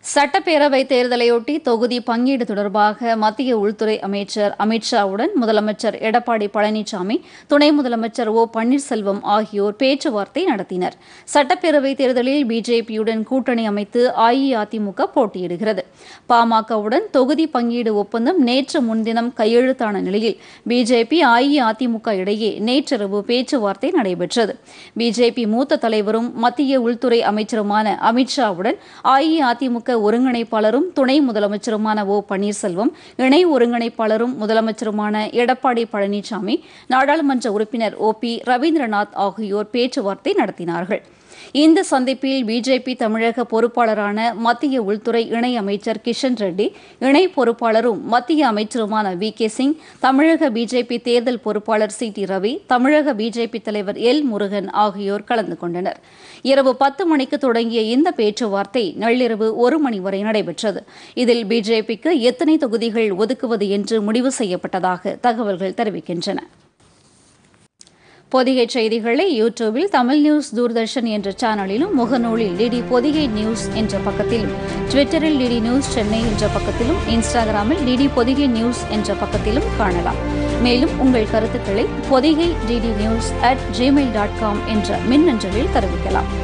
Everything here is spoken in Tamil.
சட்டப்பேரவை தேர்தலையொட்டி தொகுதி பங்கீடு தொடர்பாக மத்திய உள்துறை அமைச்சர் அமித்ஷாவுடன் முதலமைச்சர் எடப்பாடி பழனிசாமி துணை முதலமைச்சர் ஓ பன்னீர்செல்வம் ஆகியோர் பேச்சுவார்த்தை நடத்தினர் சட்டப்பேரவை தேர்தலில் பிஜேபியுடன் கூட்டணி அமைத்து அஇஅதிமுக போட்டியிடுகிறது பாமகவுடன் தொகுதி பங்கீடு ஒப்பந்தம் நேற்று முன்தினம் கையெழுத்தான நிலையில் பிஜேபி அஇஅதிமுக இடையே நேற்றிரவு பேச்சுவார்த்தை நடைபெற்றது பிஜேபி மூத்த தலைவரும் மத்திய உள்துறை அமைச்சருமான அமித்ஷாவுடன் அஇஅதிமுக ஒருங்கிணைப்பாளரும் துணை முதலமைச்சருமான ஓ பன்னீர்செல்வம் இணை ஒருங்கிணைப்பாளரும் முதலமைச்சருமான எடப்பாடி பழனிசாமி நாடாளுமன்ற உறுப்பினர் ஓ பி ரவீந்திரநாத் ஆகியோர் பேச்சுவார்த்தை நடத்தினார்கள் இந்த சந்திப்பில் பிஜேபி தமிழக பொறுப்பாளரான மத்திய உள்துறை இணை அமைச்சர் கிஷன் ரெட்டி இணை பொறுப்பாளரும் மத்திய அமைச்சருமான வி கே சிங் தமிழக பிஜேபி தேர்தல் பொறுப்பாளர் சி டி ரவி தமிழக பிஜேபி தலைவர் எல் முருகன் ஆகியோர் கலந்து கொண்டனர் இரவு பத்து மணிக்கு தொடங்கிய இந்த பேச்சுவார்த்தை நள்ளிரவு ஒரு மணி வரை நடைபெற்றது இதில் பிஜேபிக்கு எத்தனை தொகுதிகள் ஒதுக்குவது என்று முடிவு செய்யப்பட்டதாக தகவல்கள் தெரிவிக்கின்றன பொதிகை செய்திகளை யூடியூபில் தமிழ் நியூஸ் தூர்தர்ஷன் என்ற சேனலிலும் முகநூலில் டிடி பொதிகை நியூஸ் என்ற பக்கத்திலும் ட்விட்டரில் டிடி நியூஸ் சென்னை என்ற பக்கத்திலும் இன்ஸ்டாகிராமில் டிடி பொதிகை நியூஸ் என்ற பக்கத்திலும் காணலாம் மேலும் உங்கள் கருத்துக்களை Podhigai DD news at Gmail dot com என்ற மின்னஞ்சலில் தெரிவிக்கலாம்